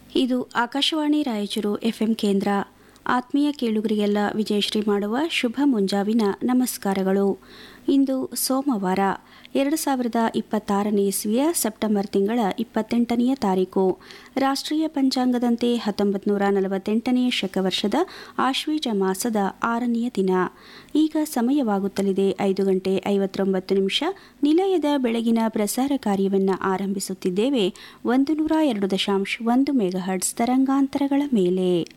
ಇದು ಆಕಾಶವಾಣಿ ರಾಯಚೂರು ಎಫ್ಎಂ ಕೇಂದ್ರ ಆತ್ಮೀಯ ಕೇಳುಗರಿಗೆಲ್ಲ ವಿಜಯಶ್ರೀ ಮಾಡುವ ಶುಭ ಮುಂಜಾವಿನ ನಮಸ್ಕಾರಗಳು ಇಂದು ಸೋಮವಾರ ಎರಡು ಸಾವಿರದ ಇಪ್ಪತ್ತಾರನೇ ಇಸ್ವಿಯ ಸೆಪ್ಟೆಂಬರ್ ತಿಂಗಳ ಇಪ್ಪತ್ತೆಂಟನೆಯ ತಾರೀಕು ರಾಷ್ಟ್ರೀಯ ಪಂಚಾಂಗದಂತೆ ಹತ್ತೊಂಬತ್ತು ನೂರ ನಲವತ್ತೆಂಟನೆಯ ಶಕವರ್ಷದ ಆಶ್ವೀಜ ಮಾಸದ ಆರನೆಯ ದಿನ ಈಗ ಸಮಯವಾಗುತ್ತಲಿದೆ ಐದು ಗಂಟೆ ಐವತ್ತೊಂಬತ್ತು ನಿಮಿಷ ನಿಲಯದ ಬೆಳಗಿನ ಪ್ರಸಾರ ಕಾರ್ಯವನ್ನು ಆರಂಭಿಸುತ್ತಿದ್ದೇವೆ ಒಂದು ನೂರ ಎರಡು ದಶಾಂಶ ಒಂದು ಮೆಗಾಹರ್ಟ್ಸ್ ತರಂಗಾಂತರಗಳ ಮೇಲೆ